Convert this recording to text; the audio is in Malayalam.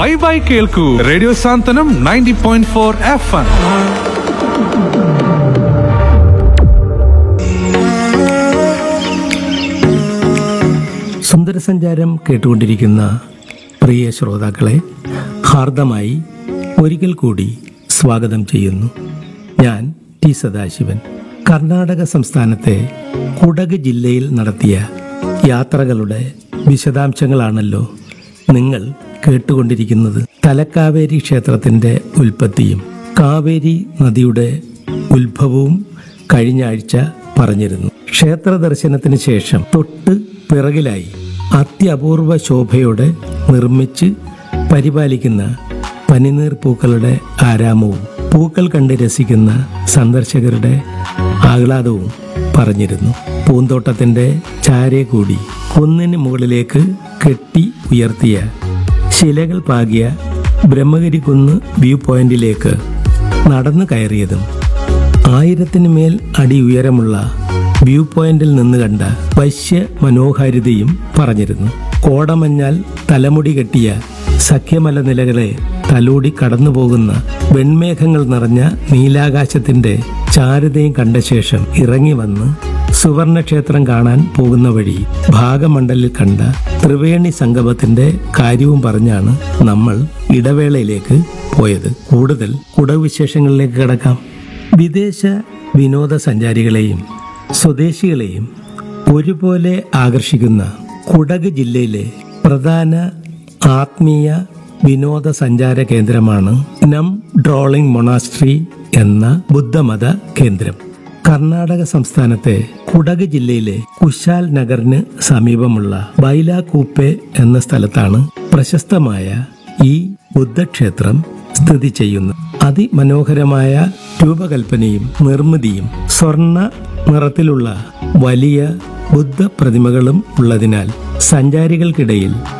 വൈബായി കേൾക്കൂ radio Santhwanam ninety point four F M സുന്ദരസഞ്ചാരം കേട്ടുകൊണ്ടിരിക്കുന്ന പ്രിയ ശ്രോതാക്കളെ ഹാർദമായി ഒരിക്കൽ കൂടി സ്വാഗതം ചെയ്യുന്നു ഞാൻ ടി സദാശിവൻ കർണാടക സംസ്ഥാനത്തെ കുടക് ജില്ലയിൽ നടത്തിയ യാത്രകളുടെ വിശദാംശങ്ങളാണല്ലോ നിങ്ങൾ കേട്ടുകൊണ്ടിരിക്കുന്നത് തലക്കാവേരി ക്ഷേത്രത്തിന്റെ ഉൽപ്പത്തിയും കാവേരി നദിയുടെ ഉത്ഭവവും കഴിഞ്ഞ ആഴ്ച പറഞ്ഞിരുന്നു ക്ഷേത്ര ദർശനത്തിന് ശേഷം തൊട്ട് പിറകിലായി അത്യപൂർവ ശോഭയോടെ നിർമ്മിച്ച് പരിപാലിക്കുന്ന പനിനീർ പൂക്കളുടെ ആരാമവും പൂക്കൾ കണ്ട് രസിക്കുന്ന സന്ദർശകരുടെ ആഹ്ലാദവും പറഞ്ഞിരുന്നു പൂന്തോട്ടത്തിന്റെ ചാരെ കൂടി കുന്നിന് മുകളിലേക്ക് കെട്ടി ഉയർത്തിയ ശിലകൾ പാകിയ ബ്രഹ്മഗിരി കുന്ന് വ്യൂ പോയിന്റിലേക്ക് നടന്നു കയറിയതും ആയിരത്തിന് മേൽ അടി ഉയരമുള്ള വ്യൂ പോയിന്റിൽ നിന്ന് കണ്ട വശ്യ മനോഹാരിതയും പറഞ്ഞിരുന്നു കോടമഞ്ഞാൽ തലമുടി കെട്ടിയ സഖ്യമല നിലകളെ തലോടി കടന്നുപോകുന്ന വെൺമേഘങ്ങൾ നിറഞ്ഞ നീലാകാശത്തിന്റെ ചാരുതയും കണ്ട ശേഷം ഇറങ്ങി വന്ന് സുവർണക്ഷേത്രം കാണാൻ പോകുന്ന വഴി ഭാഗമണ്ഡലിൽ കണ്ട ത്രിവേണി സംഗമത്തിന്റെ കാര്യവും പറഞ്ഞാണ് നമ്മൾ ഇടവേളയിലേക്ക് പോയത് കൂടുതൽ കുടവിശേഷങ്ങളിലേക്ക് കിടക്കാം വിദേശ വിനോദസഞ്ചാരികളെയും സ്വദേശികളെയും ഒരുപോലെ ആകർഷിക്കുന്ന കുടക് ജില്ലയിലെ പ്രധാന ആത്മീയ വിനോദസഞ്ചാര കേന്ദ്രമാണ് നം ഡ്രോളിംഗ് മൊണാസ്ട്രി എന്ന ബുദ്ധമത കേന്ദ്രം കർണാടക സംസ്ഥാനത്തെ കുടക് ജില്ലയിലെ കുശാൽ നഗറിന് സമീപമുള്ള ബൈലാകൂപ്പെ എന്ന സ്ഥലത്താണ് പ്രശസ്തമായ ഈ ബുദ്ധക്ഷേത്രം സ്ഥിതി ചെയ്യുന്നു അതിമനോഹരമായ രൂപകൽപ്പനയും നിർമ്മിതിയും സ്വർണ്ണ നിറത്തിലുള്ള വലിയ ബുദ്ധ പ്രതിമകളും ഉള്ളതിനാൽ സഞ്ചാരികൾക്കിടയിൽ